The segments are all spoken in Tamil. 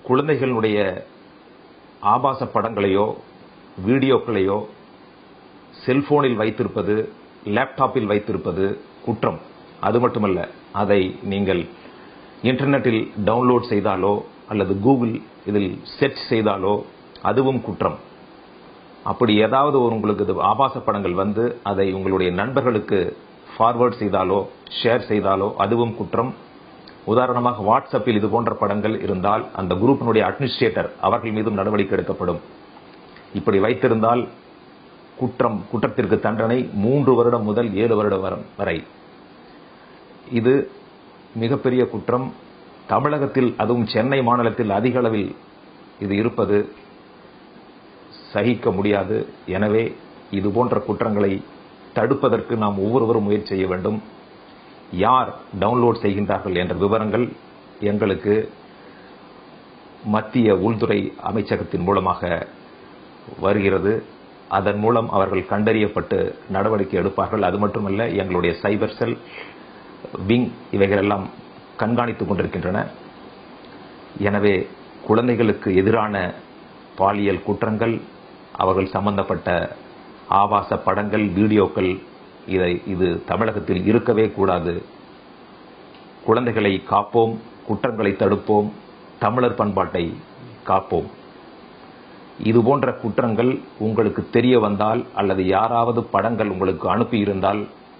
குழந்தைகளுடைய ஆபாச படங்களையோ வீடியோக்களையோ செல்போனில் வைத்திருப்பது லேப்டாப்பில் வைத்திருப்பது குற்றம் அது மட்டுமல்ல அதை நீங்கள் இன்டர்நெட்டில் டவுன்லோட் செய்தாலோ அல்லது கூகுள் இதில் செர்ச் செய்தாலோ அதுவும் குற்றம் அப்படி ஏதாவது ஒரு உங்களுக்கு இது ஆபாச படங்கள் வந்து அதை உங்களுடைய நண்பர்களுக்கு ஃபார்வர்ட் செய்தாலோ ஷேர் செய்தாலோ அதுவும் குற்றம் உதாரணமாக வாட்ஸ்அப்பில் இது போன்ற படங்கள் இருந்தால் அந்த குரூப்பினுடைய அட்மினிஸ்ட்ரேட்டர் அவர்கள் மீதும் நடவடிக்கை எடுக்கப்படும் இப்படி வைத்திருந்தால் குற்றம் குற்றத்திற்கு தண்டனை மூன்று வருடம் முதல் ஏழு வருடம் வர- வரை இது மிகப்பெரிய குற்றம் தமிழகத்தில் அதுவும் சென்னை மாநிலத்தில் அதிக அளவில் இது இருப்பது சகிக்க முடியாது எனவே இது போன்ற குற்றங்களை தடுப்பதற்கு நாம் ஒவ்வொருவரும் முயற்சி செய்ய வேண்டும் யார் டவுன்லோட் செய்கின்றார்கள் என்ற விவரங்கள் எங்களுக்கு மத்திய உள்துறை அமைச்சகத்தின் மூலமாக வருகிறது அதன் மூலம் அவர்கள் கண்டறியப்பட்டு நடவடிக்கை எடுப்பார்கள் அது மட்டுமல்ல எங்களுடைய சைபர் செல் விங் இவைகளெல்லாம் கண்காணித்துக் கொண்டிருக்கின்றன எனவே குழந்தைகளுக்கு எதிரான பாலியல் குற்றங்கள் அவர்கள் சம்பந்தப்பட்ட ஆபாச படங்கள் வீடியோக்கள் இதை இது தமிழகத்தில் இருக்கவே கூடாது குழந்தைகளை காப்போம் குற்றங்களை தடுப்போம் தமிழர் பண்பாட்டை காப்போம் இது போன்ற குற்றங்கள் உங்களுக்கு தெரிய வந்தால் அல்லது யாராவது படங்கள் உங்களுக்கு அனுப்பியிருந்தால்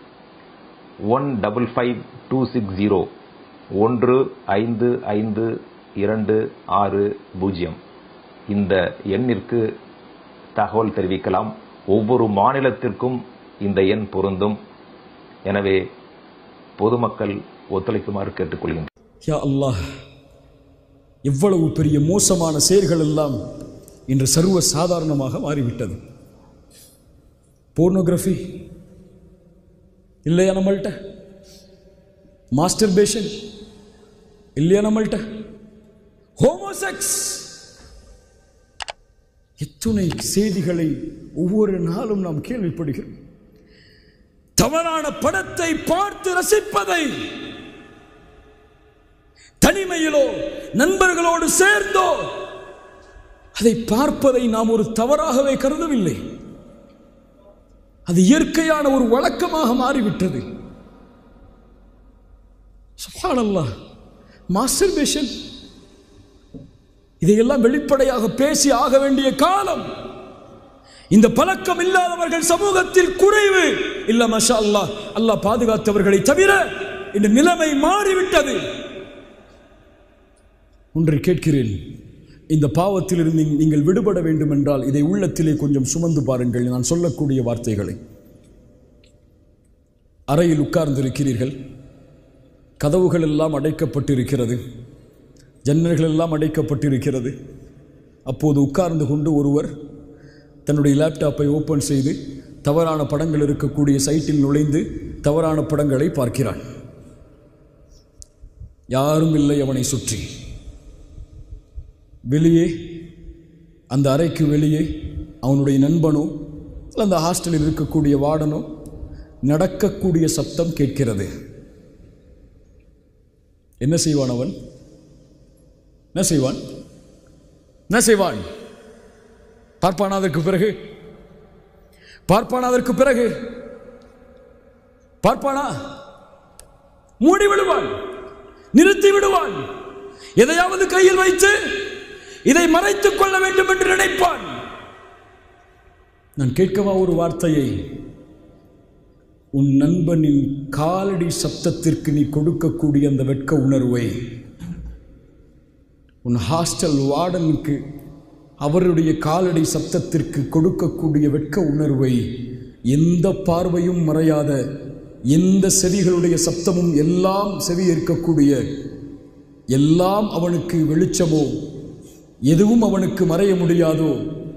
one double five two six zero ஒன்று ஐந்து ஐந்து இரண்டு ஆறு பூஜ்ஜியம் இந்த எண்ணிற்கு தகவல் தெரிவிக்கலாம் ஒவ்வொரு மாநிலத்திற்கும் இந்த எண் பொருந்தும் எனவே பொதுமக்கள் ஒத்துழைக்குமாறு கேட்டுக்கொள்கின்றனர் யா அல்லாஹ் எவ்வளவு பெரிய மோசமான செயல்கள் எல்லாம் இன்று சர்வ சாதாரணமாக மாறிவிட்டது போர்னோகிராஃபி இல்லையா நம்மள்கிட்ட மாஸ்டர்பேஷன் இல்லையா நம்மள்கிட்ட ஹோமோசெக்ஸ் எத்துணை செய்திகளை ஒவ்வொரு நாளும் நாம் கேள்விப்படுகிறோம் தவறான படத்தை பார்த்து ரசிப்பதை தனிமையிலோ நண்பர்களோடு சேர்ந்தோ அதை பார்ப்பதை நாம் ஒரு தவறாகவே கருதவில்லை அது இயற்கையான ஒரு வழக்கமாக மாறிவிட்டது சுப்ஹானல்லாஹ் மாஸ்டர்பேஷன் இதையெல்லாம் வெளிப்படையாக பேசி ஆக வேண்டிய காலம் இந்த பழக்கம் இல்லாதவர்கள் சமூகத்தில் குறைவு இல்ல மஷா அல்லாஹ் அல்லாஹ் பாதுகாத்தவர்களை தவிர இந்த நிலைமை மாறிவிட்டது ஒன்றை கேட்கிறேன் இந்த பாவத்திலிருந்து நீங்கள் விடுபட வேண்டும் என்றால் இதை உள்ளத்திலே கொஞ்சம் சுமந்து பாருங்கள் நான் சொல்லக்கூடிய வார்த்தைகளை அறையில் உட்கார்ந்திருக்கிறீர்கள் கதவுகள் எல்லாம் அடைக்கப்பட்டிருக்கிறது ஜன்னல்கள் எல்லாம் அடைக்கப்பட்டிருக்கிறது அப்போது உட்கார்ந்து கொண்டு ஒருவர் தன்னுடைய லேப்டாப்பை ஓப்பன் செய்து தவறான படங்கள் இருக்கக்கூடிய சைட்டில் நுழைந்து தவறான படங்களை பார்க்கிறான் யாரும் இல்லை அவனை சுற்றி வெளியே அந்த அறைக்கு வெளியே அவனுடைய நண்பனோ அல்ல அந்த ஹாஸ்டலில் இருக்கக்கூடிய வார்டனோ நடக்கக்கூடிய சப்தம் கேட்கிறது என்ன செய்வான் அவன் என்ன செய்வான் என்ன செய்வான் பார்ப்பானா அதற்கு பிறகு பார்ப்பானா அதற்கு பிறகு பார்ப்பானா மூடி விடுவான் நிறுத்தி விடுவான் எதையாவது கையில் வைத்து இதை மறைத்துக் கொள்ள வேண்டும் என்று நினைப்பான் நான் கேட்கவா ஒரு வார்த்தையை உன் நண்பனின் காலடி சப்தத்திற்கு நீ கொடுக்கக்கூடிய அந்த வெட்க உணர்வை உன் ஹாஸ்டல் வார்டனுக்கு அவருடைய காலடி சப்தத்திற்கு கொடுக்கக்கூடிய வெட்க உணர்வை எந்த பார்வையும் மறையாத எந்த செவிகளுடைய சப்தமும் எல்லாம் செவி இருக்கக்கூடிய எல்லாம் அவனுக்கு வெளிச்சமோ எதுவும் அவனுக்கு மறைய முடியாதோ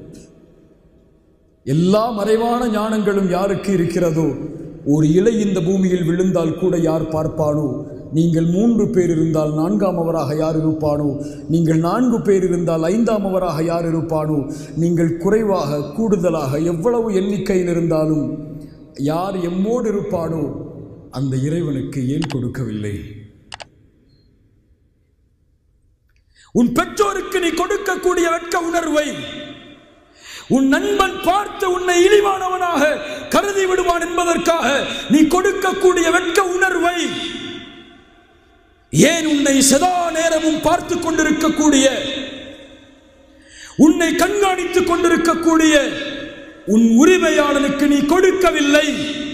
எல்லா மறைவான ஞானங்களும் யாருக்கு இருக்கிறதோ ஒரு இலை இந்த பூமியில் விழுந்தால் கூட யார் பார்ப்பானோ நீங்கள் மூன்று பேர் இருந்தால் நான்காம் அவராக யார் இருப்பானோ நீங்கள் நான்கு பேர் இருந்தால் ஐந்தாம் அவராக யார் இருப்பானோ நீங்கள் குறைவாக கூடுதலாக எவ்வளவு எண்ணிக்கையில் இருந்தாலும் யார் எம்மோடு இருப்பானோ அந்த இறைவனுக்கு ஏன் கொடுக்கவில்லை உன் பெற்றோருக்கு நீ கொடுக்கக்கூடிய வெட்க உணர்வை உன் நண்பன் பார்த்து உன்னை இழிவானவனாக கருதி விடுவான் என்பதற்காக நீ கொடுக்கக்கூடிய வெட்க உணர்வை ஏன் உன்னை சதா நேரமும் பார்த்து கொண்டிருக்கக்கூடிய உன்னை கண்காணித்துக் கொண்டிருக்கக்கூடிய உன் உரிமையாளனுக்கு நீ கொடுக்கவில்லை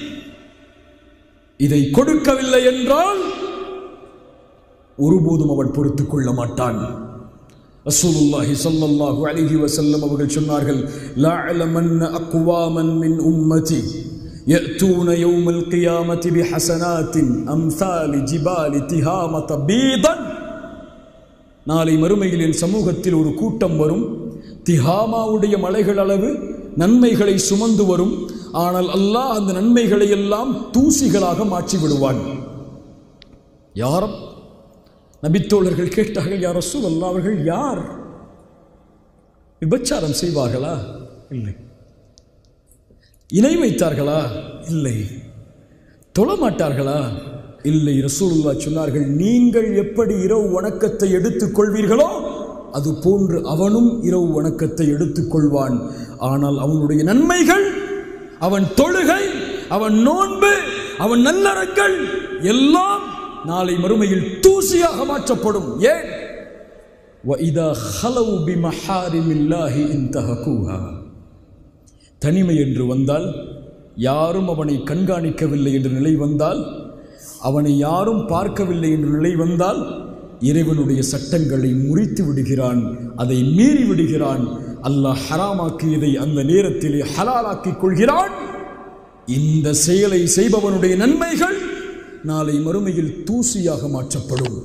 இதை கொடுக்கவில்லை என்றால் ஒருபோதும் அவன் பொறுத்துக் கொள்ள மாட்டான் ரசூலுல்லாஹி ஸல்லல்லாஹு அலைஹி வஸல்லம் அவர்கள் சொன்னார்கள் லஅலமன்ன அக்வாமன் மின் உம்மதி يأتون يوم القيامة بحسنات أمثال جبال تهامة بيضا நாளை மறுமையில் என் சமூகத்தில் ஒரு கூட்டம் வரும் திஹாமாவுடைய மலைகள் அளவு நன்மைகளை சுமந்து வரும் ஆனால் அல்லாஹ் அந்த நன்மைகளை எல்லாம் தூசிகளாக மாற்றி விடுவான் யாரும் நபித்தோழர்கள் கேட்டார்கள் யார் ரசூல் அல்லா அவர்கள் யார் விபச்சாரம் செய்வார்களா இல்லை இணை வைத்தார்களா இல்லை தொழமாட்டார்களா இல்லை ரசூலுல்லா சொன்னார்கள் நீங்கள் எப்படி இரவு வணக்கத்தை எடுத்துக் கொள்வீர்களோ அது போன்று அவனும் இரவு வணக்கத்தை எடுத்துக் கொள்வான் ஆனால் அவனுடைய நன்மைகள் அவன் தொழுகை அவன் நோன்பு அவன் நல்லறங்கள் எல்லாம் நாளை மறுமையில் தூசியாக மாற்றப்படும் ஏன் وَإِذَا خَلَوْا بِمَحَارِمِ اللَّهِ انتهكوها தனிமை என்று வந்தால் யாரும் அவனை கண்காணிக்கவில்லை என்ற நிலை வந்தால் அவனை யாரும் பார்க்கவில்லை என்ற நிலை வந்தால் இறைவனுடைய சட்டங்களை முறித்து விடுகிறான் அதை மீறி விடுகிறான் அல்லாஹ் ஹராமாக்கியதை அந்த நேரத்திலே ஹலாலாக்கிக் கொள்கிறான் இந்த செயலை செய்பவனுடைய நன்மைகள் நாளை மறுமையில் தூசியாக மாற்றப்படும்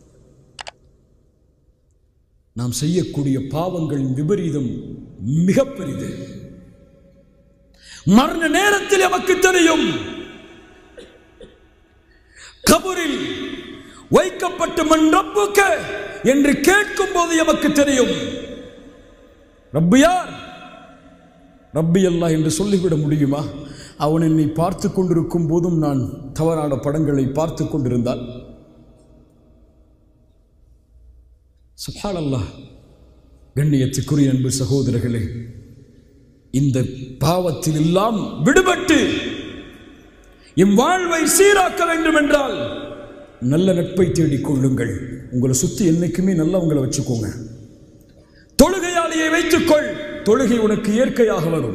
நாம் செய்யக்கூடிய பாவங்களின் விபரீதம் மிக பெரிது மரண நேரத்தில் நமக்கு தெரியும் கபரில் வைக்கப்பட்ட மண் ரப்புக்க என்று கேட்கும் போது எமக்கு தெரியும் ரப்பு யார் ரப்பி அல்லாஹ் என்று சொல்லிவிட முடியுமா அவன் என்னை பார்த்து கொண்டிருக்கும் போதும் நான் தவறான படங்களை பார்த்து கொண்டிருந்தால் சுபான் அல்லாஹ் கண்ணியத்துக்குரிய அன்பு சகோதரர்களே இந்த பாவத்தில் எல்லாம் விடுபட்டு என் வாழ்வை சீராக்க வேண்டும் என்றால் நல்ல நட்பை தேடிக் கொள்ளுங்கள் உங்களை சுத்தி என்னைக்குமே நல்லவங்களை வச்சுக்கோங்க தொழுகையாளியை வைத்துக்கொள் தொழுகை உனக்கு இயற்கையாக வரும்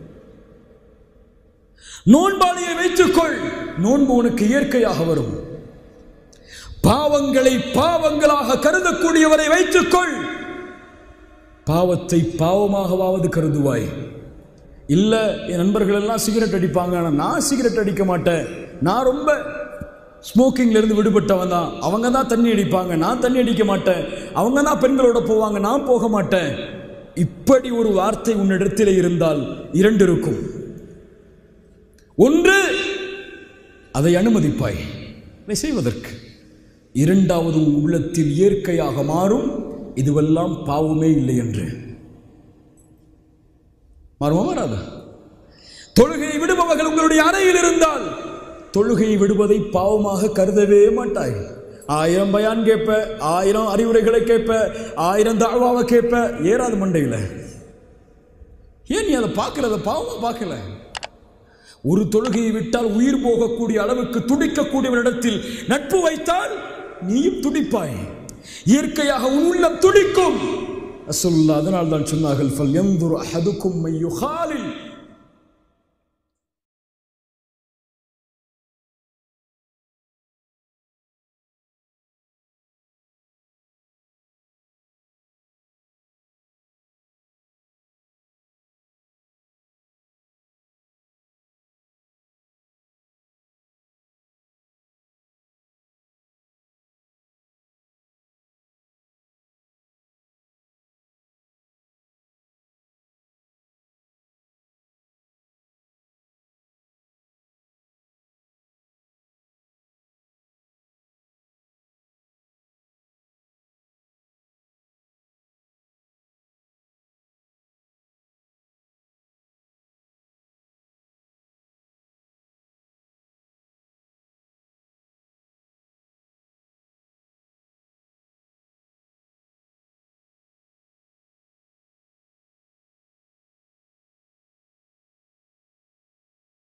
நோன்பாளியை வைத்துக்கொள் நோன்பு உனக்கு இயற்கையாக வரும் பாவங்களை பாவங்களாக கருதக்கூடியவரை வைத்துக்கொள் பாவத்தை பாவமாகவாவது கருதுவாய் இல்ல என் நண்பர்கள் எல்லாம் சிகரெட் அடிப்பாங்க ஆனா நான் சிகரெட் அடிக்க மாட்டேன் நான் ரொம்ப ஸ்மோக்கிங்ல இருந்து விடுபட்டவன் தான் அவங்க தான் தண்ணி அடிப்பாங்க நான் தண்ணி அடிக்க மாட்டேன் அவங்க தான் பெண்களோட போவாங்க நான் போக மாட்டேன் இப்படி ஒரு வார்த்தை உன்னிடத்தில் இருந்தால் இரண்டு இருக்கும் ஒன்று அதை அனுமதிப்பாய் இதை செய்வதற்கு இரண்டாவது உன் உள்ளத்தில் இயற்கையாக மாறும் இதுவெல்லாம் பாவமே இல்லை என்று மாறுமா மாறாதா தொழுகையை விடுபவர்கள் உங்களுடைய அறையில் இருந்தால் தொழுகையை விடுவதை பாவமாக கருதவே மாட்டாய் ஆயிரம் பயான் கேட்ப ஆயிரம் அறிவுரைகளை கேட்ப ஆயிரம் தாழ்வாவை கேட்ப ஏறாது மண்டையில் ஏன் நீ அதை பார்க்கறத பாவமா பார்க்கல ஒரு தொழுகையை விட்டால் உயிர் போகக்கூடிய அளவுக்கு துடிக்கக்கூடியவனிடத்தில் நட்பு வைத்தால் நீயும் துடிப்பாய் இயற்கையாக உன் உள்ளம் துடிக்கும் ரசூலுல்லாஹ் அதனால் தான் சொன்னார்கள் ஃபல் யன்துர் அஹதுக்கும் மை யுகாலில்